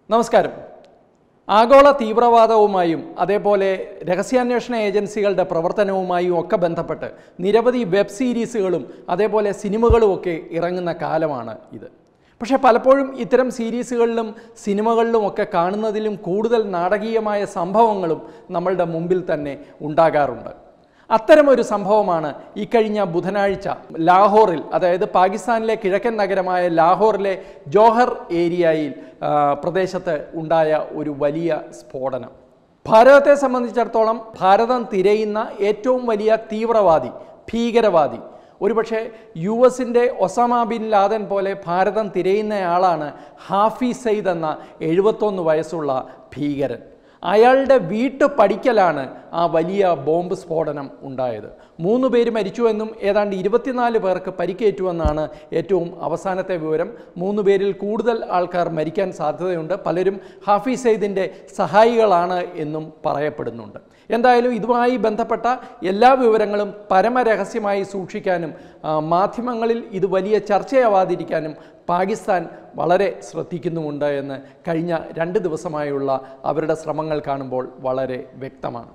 നമസ്കാരം ആഗോള തീവ്രവാദവുമായും അതേപോലെ രഹസ്യാന്വേഷണ ഏജൻസികളുടെ പ്രവർത്തനവുമായും ഒക്കെ ബന്ധപ്പെട്ട് നിരവധി വെബ് സീരീസുകളും അതേപോലെ സിനിമകളും ഒക്കെ ഇറങ്ങുന്ന കാലമാണ് ഇത് പക്ഷേ പലപ്പോഴും ഇത്തരം സീരീസുകളിലും സിനിമകളിലും ഒക്കെ കാണുന്നതിലും കൂടുതൽ നാടകീയമായ സംഭവങ്ങളും നമ്മളുടെ മുമ്പിൽ തന്നെ ഉണ്ടാകാറുണ്ട് അത്തരമൊരു സംഭവമാണ് ഇക്കഴിഞ്ഞ ബുധനാഴ്ച ലാഹോറിൽ അതായത് പാകിസ്ഥാനിലെ കിഴക്കൻ നഗരമായ ലാഹോറിലെ ജോഹർ ഏരിയയിൽ ആ, പ്രദേശത്ത് ഉണ്ടായ ഒരു വലിയ സ്ഫോടനം ഭാരതത്തെ സംബന്ധിച്ചിടത്തോളം ഭാരതം തിരയുന്ന ഏറ്റവും വലിയ തീവ്രവാദി ഭീകരവാദി ഒരുപക്ഷെ യു എസിൻ്റെ ഒസാമ ബിൻ ലാദൻ പോലെ ഭാരതം തിരയുന്നയാളാണ് ഹാഫിസ് സെയ്ദ് എന്ന എഴുപത്തൊന്ന് വയസ്സുള്ള ഭീകരൻ അയാളുടെ വീട്ടു പഠിക്കലാണ് ആ വലിയ ബോംബ് സ്ഫോടനം ഉണ്ടായത് മൂന്ന് പേര് മരിച്ചുവെന്നും ഏതാണ്ട് ഇരുപത്തിനാല് പേർക്ക് പരിക്കേറ്റുവെന്നാണ് ഏറ്റവും അവസാനത്തെ വിവരം മൂന്ന് പേരിൽ കൂടുതൽ ആൾക്കാർ മരിക്കാൻ സാധ്യതയുണ്ട് പലരും ഹാഫിസ് സെയ്ദിൻ്റെ സഹായികളാണ് എന്നും പറയപ്പെടുന്നുണ്ട് എന്തായാലും ഇതുമായി ബന്ധപ്പെട്ട എല്ലാ വിവരങ്ങളും പരമരഹസ്യമായി സൂക്ഷിക്കാനും ആ, മാധ്യമങ്ങളിൽ ഇത് വലിയ ചർച്ചയാവാതിരിക്കാനും പാകിസ്ഥാൻ വളരെ ശ്രദ്ധിക്കുന്നുമുണ്ട് എന്ന് കഴിഞ്ഞ രണ്ട് ദിവസമായുള്ള അവരുടെ ശ്രമങ്ങൾ കാണുമ്പോൾ വളരെ വ്യക്തമാണ്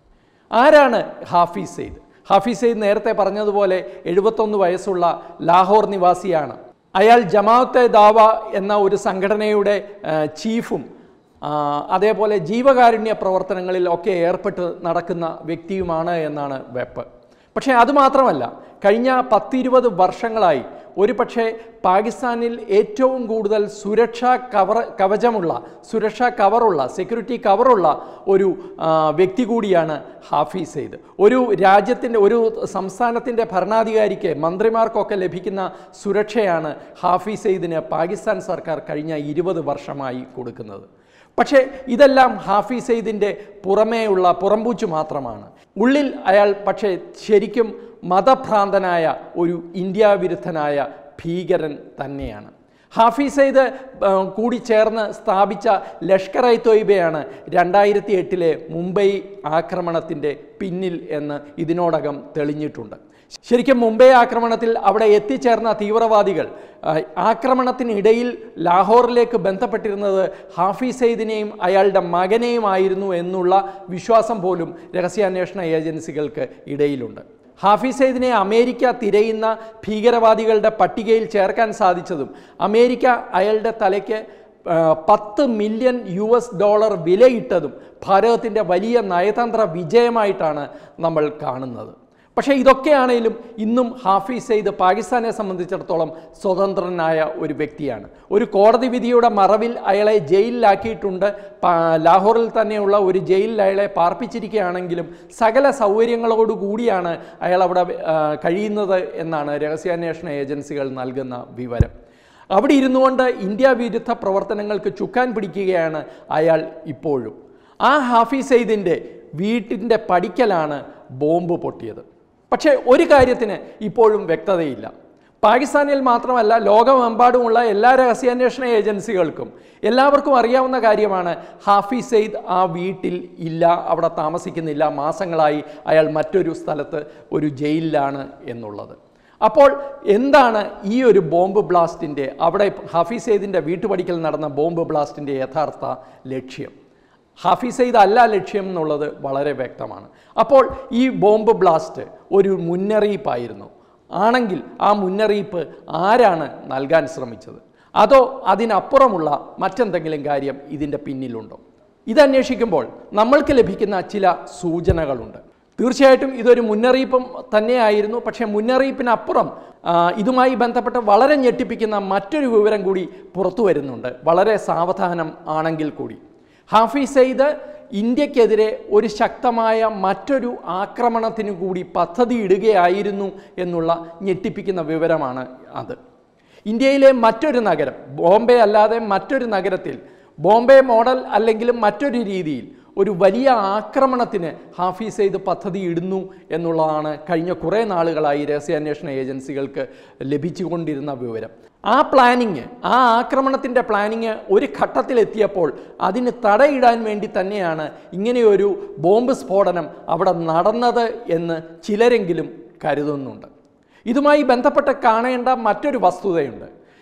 ആരാണ് ഹാഫിസ് സെയ്ദ് ഹാഫിസ് സെയ്ദ് നേരത്തെ പറഞ്ഞതുപോലെ എഴുപത്തൊന്ന് വയസ്സുള്ള ലാഹോർ നിവാസിയാണ് അയാൾ ജമാഅത്തെ ദാവ എന്ന ഒരു സംഘടനയുടെ ആ, ചീഫും ആ, അതേപോലെ ജീവകാരുണ്യ പ്രവർത്തനങ്ങളിൽ ഒക്കെ ഏർപ്പെട്ട് നടക്കുന്ന വ്യക്തിയുമാണ് എന്നാണ് വെപ്പ് പക്ഷേ അതുമാത്രമല്ല കഴിഞ്ഞ പത്തിരുപത് വർഷങ്ങളായി ഒരു പക്ഷേ പാകിസ്ഥാനിൽ ഏറ്റവും കൂടുതൽ സുരക്ഷാ കവർ കവചമുള്ള സുരക്ഷാ കവറുള്ള സെക്യൂരിറ്റി കവറുള്ള ഒരു ആ, വ്യക്തി കൂടിയാണ് ഹാഫിസ് സെയ്ദ് ഒരു രാജ്യത്തിൻ്റെ ഒരു സംസ്ഥാനത്തിൻ്റെ ഭരണാധികാരിക്ക് മന്ത്രിമാർക്കൊക്കെ ലഭിക്കുന്ന സുരക്ഷയാണ് ഹാഫിസ് സെയ്ദിന് പാകിസ്ഥാൻ സർക്കാർ കഴിഞ്ഞ ഇരുപത് വർഷമായി കൊടുക്കുന്നത് പക്ഷേ ഇതെല്ലാം ഹാഫിസ് സെയ്ദിൻ്റെ പുറമേയുള്ള പുറംപൂച്ചു മാത്രമാണ് ഉള്ളിൽ അയാൾ പക്ഷേ ശരിക്കും മതഭ്രാന്തനായ ഒരു ഇന്ത്യ വിരുദ്ധനായ ഭീകരൻ തന്നെയാണ് ഹാഫിസ് സെയ്ദ് ആ, കൂടി ചേർന്ന് സ്ഥാപിച്ച ലഷ്കർ ഐ തൊയ്ബയാണ് രണ്ടായിരത്തി എട്ടിലെ മുംബൈ ആക്രമണത്തിൻ്റെ പിന്നിൽ എന്ന് ഇതിനോടകം തെളിഞ്ഞിട്ടുണ്ട് ശരിക്കും മുംബൈ ആക്രമണത്തിൽ അവിടെ എത്തിച്ചേർന്ന തീവ്രവാദികൾ ആ, ആക്രമണത്തിനിടയിൽ ലാഹോറിലേക്ക് ബന്ധപ്പെട്ടിരുന്നത് ഹാഫിസ് സെയ്ദിനെയും അയാളുടെ മകനെയുമായിരുന്നു എന്നുള്ള വിശ്വാസം പോലും രഹസ്യാന്വേഷണ ഏജൻസികൾക്ക് ഇടയിലുണ്ട് ഹാഫിസ് സെയ്ദിനെ അമേരിക്ക തിരയുന്ന ഭീകരവാദികളുടെ പട്ടികയിൽ ചേർക്കാൻ സാധിച്ചതും അമേരിക്ക അയാളുടെ തലയ്ക്ക് ആ, പത്ത് മില്യൺ യു എസ് ഡോളർ വിലയിട്ടതും ഭാരതത്തിൻ്റെ വലിയ നയതന്ത്ര വിജയമായിട്ടാണ് നമ്മൾ കാണുന്നത് പക്ഷേ ഇതൊക്കെയാണേലും ഇന്നും ഹാഫിസ് സെയ്ദ് പാകിസ്ഥാനെ സംബന്ധിച്ചിടത്തോളം സ്വതന്ത്രനായ ഒരു വ്യക്തിയാണ് ഒരു കോടതി വിധിയുടെ മറവിൽ അയാളെ ജയിലിലാക്കിയിട്ടുണ്ട് പാ- ലാഹോറിൽ തന്നെയുള്ള ഒരു ജയിലിൽ അയാളെ പാർപ്പിച്ചിരിക്കുകയാണെങ്കിലും സകല സൗകര്യങ്ങളോടുകൂടിയാണ് അയാൾ അവിടെ ആ, കഴിയുന്നത് എന്നാണ് രഹസ്യാന്വേഷണ ഏജൻസികൾ നൽകുന്ന വിവരം അവിടെ ഇരുന്നു കൊണ്ട് ഇന്ത്യ വിരുദ്ധ പ്രവർത്തനങ്ങൾക്ക് ചുക്കാൻ പിടിക്കുകയാണ് അയാൾ ഇപ്പോഴും ആ ഹാഫിസ് സെയ്ദിൻ്റെ വീട്ടിൻ്റെ പടിക്കലാണ് ബോംബ് പൊട്ടിയത് പക്ഷേ ഒരു കാര്യത്തിന് ഇപ്പോഴും വ്യക്തതയില്ല പാകിസ്ഥാനിൽ മാത്രമല്ല ലോകമെമ്പാടുമുള്ള എല്ലാ രഹസ്യാന്വേഷണ ഏജൻസികൾക്കും എല്ലാവർക്കും അറിയാവുന്ന കാര്യമാണ് ഹാഫിസ് സെയ്ദ് ആ വീട്ടിൽ ഇല്ല അവിടെ താമസിക്കുന്നില്ല മാസങ്ങളായി അയാൾ മറ്റൊരു സ്ഥലത്ത് ഒരു ജയിലിലാണ് എന്നുള്ളത് അപ്പോൾ എന്താണ് ഈ ഒരു ബോംബ് ബ്ലാസ്റ്റിൻ്റെ അവിടെ ഹാഫിസ് സെയ്ദിൻ്റെ വീട്ടുപടിക്കൽ നടന്ന ബോംബ് ബ്ലാസ്റ്റിൻ്റെ യഥാർത്ഥ ലക്ഷ്യം ഹാഫിസ് സെയ്ദ് അല്ല ലക്ഷ്യം എന്നുള്ളത് വളരെ വ്യക്തമാണ് അപ്പോൾ ഈ ബോംബ് ബ്ലാസ്റ്റ് ഒരു മുന്നറിയിപ്പായിരുന്നു ആണെങ്കിൽ ആ മുന്നറിയിപ്പ് ആരാണ് നൽകാൻ ശ്രമിച്ചത് അതോ അതിനപ്പുറമുള്ള മറ്റെന്തെങ്കിലും കാര്യം ഇതിൻ്റെ പിന്നിലുണ്ടോ ഇതന്വേഷിക്കുമ്പോൾ നമ്മൾക്ക് ലഭിക്കുന്ന ചില സൂചനകളുണ്ട് തീർച്ചയായിട്ടും ഇതൊരു മുന്നറിയിപ്പും തന്നെയായിരുന്നു പക്ഷേ മുന്നറിയിപ്പിനപ്പുറം ആ, ഇതുമായി ബന്ധപ്പെട്ട് വളരെ ഞെട്ടിപ്പിക്കുന്ന മറ്റൊരു വിവരം കൂടി പുറത്തു വരുന്നുണ്ട് വളരെ സാവധാനം ആണെങ്കിൽ കൂടി ഹാഫിസ് സെയ്ദ് ഇന്ത്യക്കെതിരെ ഒരു ശക്തമായ മറ്റൊരു ആക്രമണത്തിനു കൂടി പദ്ധതി ഇടുകയായിരുന്നു എന്നുള്ള ഞെട്ടിപ്പിക്കുന്ന വിവരമാണ് അത് ഇന്ത്യയിലെ മറ്റൊരു നഗരം ബോംബെ അല്ലാതെ മറ്റൊരു നഗരത്തിൽ ബോംബെ മോഡൽ അല്ലെങ്കിലും മറ്റൊരു രീതിയിൽ ഒരു വലിയ ആക്രമണത്തിന് ഹാഫിസ് സെയ്ദ് പദ്ധതി ഇടുന്നു എന്നുള്ളതാണ് കഴിഞ്ഞ കുറേ നാളുകളായി രഹസ്യാന്വേഷണ ഏജൻസികൾക്ക് ലഭിച്ചുകൊണ്ടിരുന്ന വിവരം ആ പ്ലാനിങ് ആ ആക്രമണത്തിൻ്റെ പ്ലാനിങ് ഒരു ഘട്ടത്തിലെത്തിയപ്പോൾ അതിന് തടയിടാൻ വേണ്ടി തന്നെയാണ് ഇങ്ങനെയൊരു ബോംബ് സ്ഫോടനം അവിടെ നടന്നത് എന്ന് ചിലരെങ്കിലും കരുതുന്നുണ്ട് ഇതുമായി ബന്ധപ്പെട്ട് കാണേണ്ട മറ്റൊരു വസ്തുതയുണ്ട്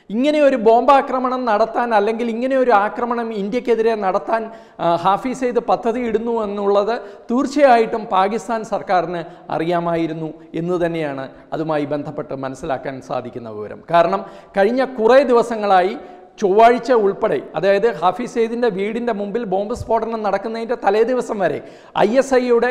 ഇങ്ങനെ ഒരു ബോംബാക്രമണം നടത്താൻ അല്ലെങ്കിൽ ഇങ്ങനെ ഒരു ആക്രമണം ഇന്ത്യക്കെതിരെ നടത്താൻ ആ, ഹാഫിസ് സെയ്ദ് പദ്ധതി ഇടുന്നു എന്നുള്ളത് തീർച്ചയായിട്ടും പാകിസ്ഥാൻ സർക്കാരിന് അറിയാമായിരുന്നു എന്ന് തന്നെയാണ് അതുമായി ബന്ധപ്പെട്ട് മനസ്സിലാക്കാൻ സാധിക്കുന്ന വിവരം കാരണം കഴിഞ്ഞ കുറേ ദിവസങ്ങളായി ചൊവ്വാഴ്ച ഉൾപ്പെടെ അതായത് ഹാഫിസ് സെയ്ദിൻ്റെ വീടിൻ്റെ മുമ്പിൽ ബോംബ് സ്ഫോടനം നടക്കുന്നതിൻ്റെ തലേ ദിവസം വരെ ഐ എസ് ഐയുടെ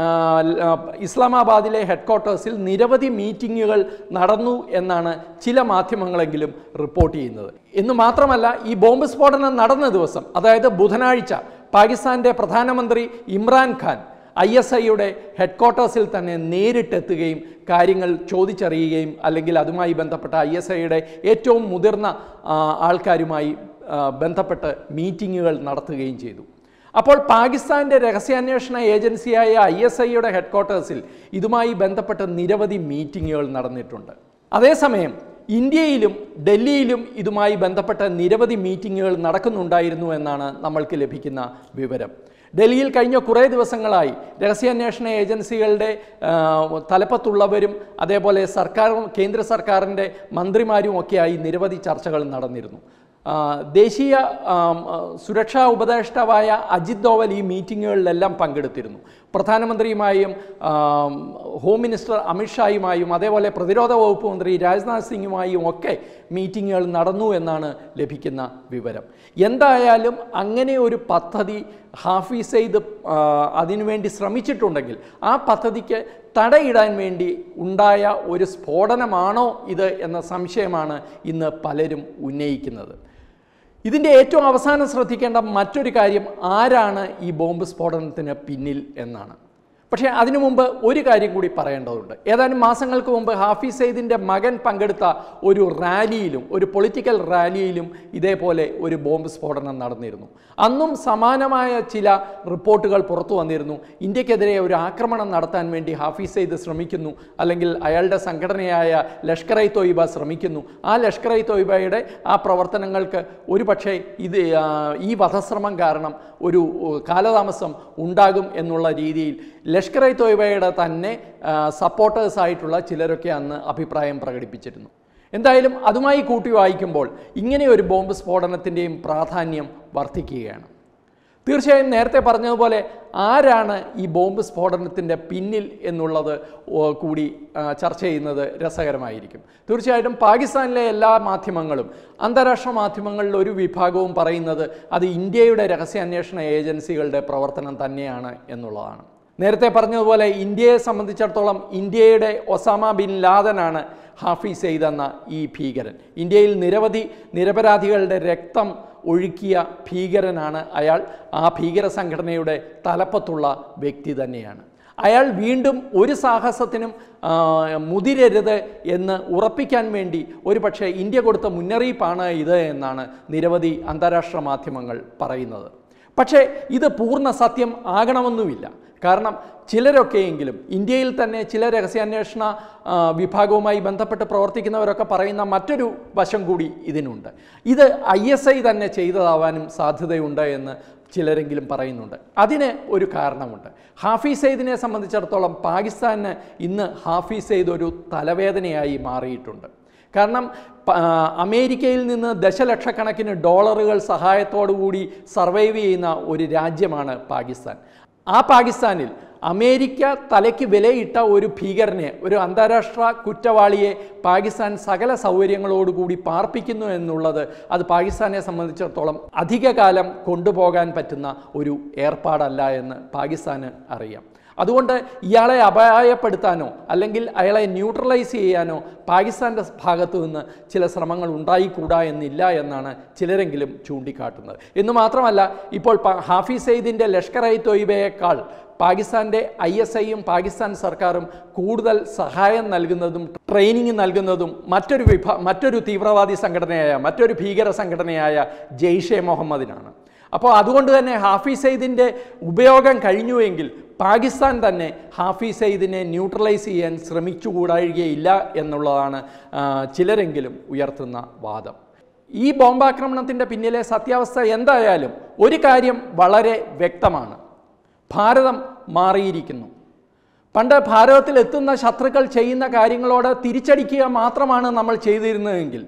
ഇസ്ലാമാബാദിലെ ഹെഡ് ക്വാർട്ടേഴ്സിൽ നിരവധി മീറ്റിങ്ങുകൾ നടന്നു എന്നാണ് ചില മാധ്യമങ്ങളെങ്കിലും റിപ്പോർട്ട് ചെയ്യുന്നത് എന്ന് മാത്രമല്ല ഈ ബോംബ് സ്ഫോടനം നടന്ന ദിവസം അതായത് ബുധനാഴ്ച പാകിസ്ഥാൻ്റെ പ്രധാനമന്ത്രി ഇമ്രാൻ ഖാൻ ഐ എസ് ഐയുടെ ഹെഡ് ക്വാർട്ടേഴ്സിൽ തന്നെ നേരിട്ടെത്തുകയും കാര്യങ്ങൾ ചോദിച്ചറിയുകയും അല്ലെങ്കിൽ അതുമായി ബന്ധപ്പെട്ട ഐ എസ് ഐയുടെ ഏറ്റവും മുതിർന്ന ആ, ആൾക്കാരുമായി ആ, ബന്ധപ്പെട്ട് മീറ്റിങ്ങുകൾ നടത്തുകയും ചെയ്തു അപ്പോൾ പാകിസ്ഥാൻ്റെ രഹസ്യാന്വേഷണ ഏജൻസിയായ ഐ എസ് ഐയുടെ ഹെഡ് ക്വാർട്ടേഴ്സിൽ ഇതുമായി ബന്ധപ്പെട്ട് നിരവധി മീറ്റിങ്ങുകൾ നടന്നിട്ടുണ്ട് അതേസമയം ഇന്ത്യയിലും ഡൽഹിയിലും ഇതുമായി ബന്ധപ്പെട്ട നിരവധി മീറ്റിങ്ങുകൾ നടക്കുന്നുണ്ടായിരുന്നു എന്നാണ് നമ്മൾക്ക് ലഭിക്കുന്ന വിവരം ഡൽഹിയിൽ കഴിഞ്ഞ കുറേ ദിവസങ്ങളായി രഹസ്യാന്വേഷണ ഏജൻസികളുടെ ആ, തലപ്പത്തുള്ളവരും അതേപോലെ സർക്കാർ കേന്ദ്ര സർക്കാരിൻ്റെ മന്ത്രിമാരും ഒക്കെയായി നിരവധി ചർച്ചകൾ നടന്നിരുന്നു ആ, ദേശീയ ആം, ആ, സുരക്ഷാ ഉപദേഷ്ടാവായ അജിത് ദോവൽ ഈ മീറ്റിങ്ങുകളിലെല്ലാം പങ്കെടുത്തിരുന്നു പ്രധാനമന്ത്രിയുമായും ആം, ഹോം മിനിസ്റ്റർ അമിത്ഷായുമായും അതേപോലെ പ്രതിരോധ വകുപ്പ് മന്ത്രി രാജ്നാഥ് സിംഗുമായും ഒക്കെ മീറ്റിങ്ങുകൾ നടന്നു എന്നാണ് ലഭിക്കുന്ന വിവരം എന്തായാലും അങ്ങനെ ഒരു പദ്ധതി ഹാഫിസ് സെയ്ദ് ആ, അതിനുവേണ്ടി ശ്രമിച്ചിട്ടുണ്ടെങ്കിൽ ആ പദ്ധതിക്ക് തടയിടാൻ വേണ്ടി ഉണ്ടായ ഒരു സ്ഫോടനമാണോ ഇത് എന്ന സംശയമാണ് ഇന്ന് പലരും ഉന്നയിക്കുന്നത് ഇതിൻ്റെ ഏറ്റവും അവസാനം ശ്രദ്ധിക്കേണ്ട മറ്റൊരു കാര്യം ആരാണ് ഈ ബോംബ് സ്ഫോടനത്തിന് പിന്നിൽ എന്നാണ് പക്ഷേ അതിനു മുമ്പ് ഒരു കാര്യം കൂടി പറയേണ്ടതുണ്ട് ഏതാനും മാസങ്ങൾക്ക് മുമ്പ് ഹാഫിസ് സെയ്ദിൻ്റെ മകൻ പങ്കെടുത്ത ഒരു റാലിയിലും ഒരു പൊളിറ്റിക്കൽ റാലിയിലും ഇതേപോലെ ഒരു ബോംബ് സ്ഫോടനം നടന്നിരുന്നു അന്നും സമാനമായ ചില റിപ്പോർട്ടുകൾ പുറത്തു വന്നിരുന്നു ഇന്ത്യക്കെതിരെ ഒരു ആക്രമണം നടത്താൻ വേണ്ടി ഹാഫിസ് സെയ്ദ് ശ്രമിക്കുന്നു അല്ലെങ്കിൽ അയാളുടെ സംഘടനയായ ലഷ്കർ ഇ തോയിബ ശ്രമിക്കുന്നു ആ ലഷ്കർ ഇ തോയിബയുടെ ആ പ്രവർത്തനങ്ങൾക്ക് ഒരു പക്ഷേ ഇത് ആ, ഈ വധശ്രമം കാരണം ഒരു ഉ, കാലതാമസം ഉണ്ടാകും എന്നുള്ള രീതിയിൽ ലഷ്കർ ഇ തോയിബയുടെ തന്നെ സപ്പോർട്ടേഴ്സ് ആയിട്ടുള്ള ചിലരൊക്കെ അന്ന് അഭിപ്രായം പ്രകടിപ്പിച്ചിരുന്നു എന്തായാലും അതുമായി കൂട്ടി വായിക്കുമ്പോൾ ഇങ്ങനെ ഒരു ബോംബ് സ്ഫോടനത്തിൻ്റെയും പ്രാധാന്യം വർദ്ധിക്കുകയാണ് തീർച്ചയായും നേരത്തെ പറഞ്ഞതുപോലെ ആരാണ് ഈ ബോംബ് സ്ഫോടനത്തിൻ്റെ പിന്നിൽ എന്നുള്ളത് ഓ- കൂടി ആ, ചർച്ച ചെയ്യുന്നത് രസകരമായിരിക്കും തീർച്ചയായിട്ടും പാകിസ്ഥാനിലെ എല്ലാ മാധ്യമങ്ങളും അന്താരാഷ്ട്ര മാധ്യമങ്ങളിൽ ഒരു വിഭാഗവും പറയുന്നത് അത് ഇന്ത്യയുടെ രഹസ്യാന്വേഷണ ഏജൻസികളുടെ പ്രവർത്തനം തന്നെയാണ് എന്നുള്ളതാണ് നേരത്തെ പറഞ്ഞതുപോലെ ഇന്ത്യയെ സംബന്ധിച്ചിടത്തോളം ഇന്ത്യയുടെ ഒസാമ ബിൻ ലാദനാണ് ഹാഫിസ് സെയ്ദ് എന്ന ഈ ഭീകരൻ ഇന്ത്യയിൽ നിരവധി നിരപരാധികളുടെ രക്തം ഒഴുക്കിയ ഭീകരനാണ് അയാൾ ആ ഭീകര സംഘടനയുടെ തലപ്പത്തുള്ള വ്യക്തി തന്നെയാണ് അയാൾ വീണ്ടും ഒരു സാഹസത്തിനും ആ, മുതിരരുത് എന്ന് ഉറപ്പിക്കാൻ വേണ്ടി ഒരുപക്ഷെ ഇന്ത്യ കൊടുത്ത മുന്നറിയിപ്പാണ് ഇത് എന്നാണ് നിരവധി അന്താരാഷ്ട്ര മാധ്യമങ്ങൾ പറയുന്നത് പക്ഷേ ഇത് പൂർണ്ണ സത്യം ആകണമെന്നുമില്ല കാരണം ചിലരൊക്കെയെങ്കിലും ഇന്ത്യയിൽ തന്നെ ചില രഹസ്യാന്വേഷണ ആ, വിഭാഗവുമായി ബന്ധപ്പെട്ട് പ്രവർത്തിക്കുന്നവരൊക്കെ പറയുന്ന മറ്റൊരു വശം കൂടി ഇതിനുണ്ട് ഇത് ഐ എസ് ഐ തന്നെ ചെയ്തതാവാനും സാധ്യതയുണ്ട് എന്ന് ചിലരെങ്കിലും പറയുന്നുണ്ട് അതിന് ഒരു കാരണമുണ്ട് ഹാഫിസ് സെയ്ദിനെ സംബന്ധിച്ചിടത്തോളം പാകിസ്ഥാന് ഇന്ന് ഹാഫിസ് സെയ്ദ് ഒരു തലവേദനയായി മാറിയിട്ടുണ്ട് കാരണം പ- ആ, അമേരിക്കയിൽ നിന്ന് ദശലക്ഷക്കണക്കിന് ഡോളറുകൾ സഹായത്തോടുകൂടി സർവൈവ് ചെയ്യുന്ന ഒരു രാജ്യമാണ് പാകിസ്ഥാൻ ആ പാകിസ്ഥാനിൽ അമേരിക്ക തലയ്ക്ക് വിലയിട്ട ഒരു ഭീകരനെ ഒരു അന്താരാഷ്ട്ര കുറ്റവാളിയെ പാകിസ്ഥാൻ സകല സൗകര്യങ്ങളോടുകൂടി പാർപ്പിക്കുന്നു എന്നുള്ളത് അത് പാകിസ്ഥാനെ സംബന്ധിച്ചിടത്തോളം അധികകാലം കൊണ്ടുപോകാൻ പറ്റുന്ന ഒരു ഏർപ്പാടല്ല എന്ന് പാകിസ്ഥാന് അറിയാം അതുകൊണ്ട് ഇയാളെ അപായപ്പെടുത്താനോ അല്ലെങ്കിൽ അയാളെ ന്യൂട്രലൈസ് ചെയ്യാനോ പാകിസ്ഥാൻ്റെ ഭാഗത്തു നിന്ന് ചില ശ്രമങ്ങൾ ഉണ്ടായിക്കൂടാ എന്നില്ല എന്നാണ് ചിലരെങ്കിലും ചൂണ്ടിക്കാട്ടുന്നത് എന്ന് മാത്രമല്ല ഇപ്പോൾ പ- ഹാഫിസ് സെയ്ദിൻ്റെ ലഷ്കർ ഇ തൊയ്ബയേക്കാൾ പാകിസ്ഥാൻ്റെ ഐ എസ് ഐയും പാകിസ്ഥാൻ സർക്കാരും കൂടുതൽ സഹായം നൽകുന്നതും ട്രെയിനിങ് നൽകുന്നതും മറ്റൊരു വിഭാ മറ്റൊരു തീവ്രവാദി സംഘടനയായ മറ്റൊരു ഭീകര സംഘടനയായ ജെയ്ഷെ മുഹമ്മദിനാണ് അപ്പോൾ അതുകൊണ്ട് തന്നെ ഹാഫിസ് സെയ്ദിൻ്റെ ഉപയോഗം കഴിഞ്ഞുവെങ്കിൽ പാകിസ്ഥാൻ തന്നെ ഹാഫിസ് സെയ്ദിനെ ന്യൂട്രലൈസ് ചെയ്യാൻ ശ്രമിച്ചുകൂടായികയില്ല എന്നുള്ളതാണ് ആ, ചിലരെങ്കിലും ഉയർത്തുന്ന വാദം ഈ ബോംബാക്രമണത്തിൻ്റെ പിന്നിലെ സത്യാവസ്ഥ എന്തായാലും ഒരു കാര്യം വളരെ വ്യക്തമാണ് ഭാരതം മാറിയിരിക്കുന്നു പണ്ട് ഭാരതത്തിൽ എത്തുന്ന ശത്രുക്കൾ ചെയ്യുന്ന കാര്യങ്ങളോട് തിരിച്ചടിക്കുക മാത്രമാണ് നമ്മൾ ചെയ്തിരുന്നതെങ്കിൽ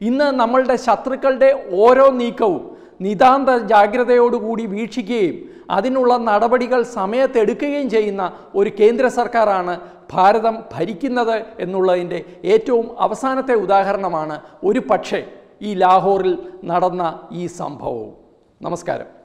ഇന്ന് നമ്മളുടെ ശത്രുക്കളുടെ ഓരോ നീക്കവും നിതാന്ത ജാഗ്രതയോടുകൂടി വീക്ഷിക്കുകയും അതിനുള്ള നടപടികൾ സമയത്തെടുക്കുകയും ചെയ്യുന്ന ഒരു കേന്ദ്ര സർക്കാരാണ് ഭാരതം ഭരിക്കുന്നത് എന്നുള്ളതിൻ്റെ ഏറ്റവും അവസാനത്തെ ഉദാഹരണമാണ് ഒരു പക്ഷേ ഈ ലാഹോറിൽ നടന്ന ഈ സംഭവവും നമസ്കാരം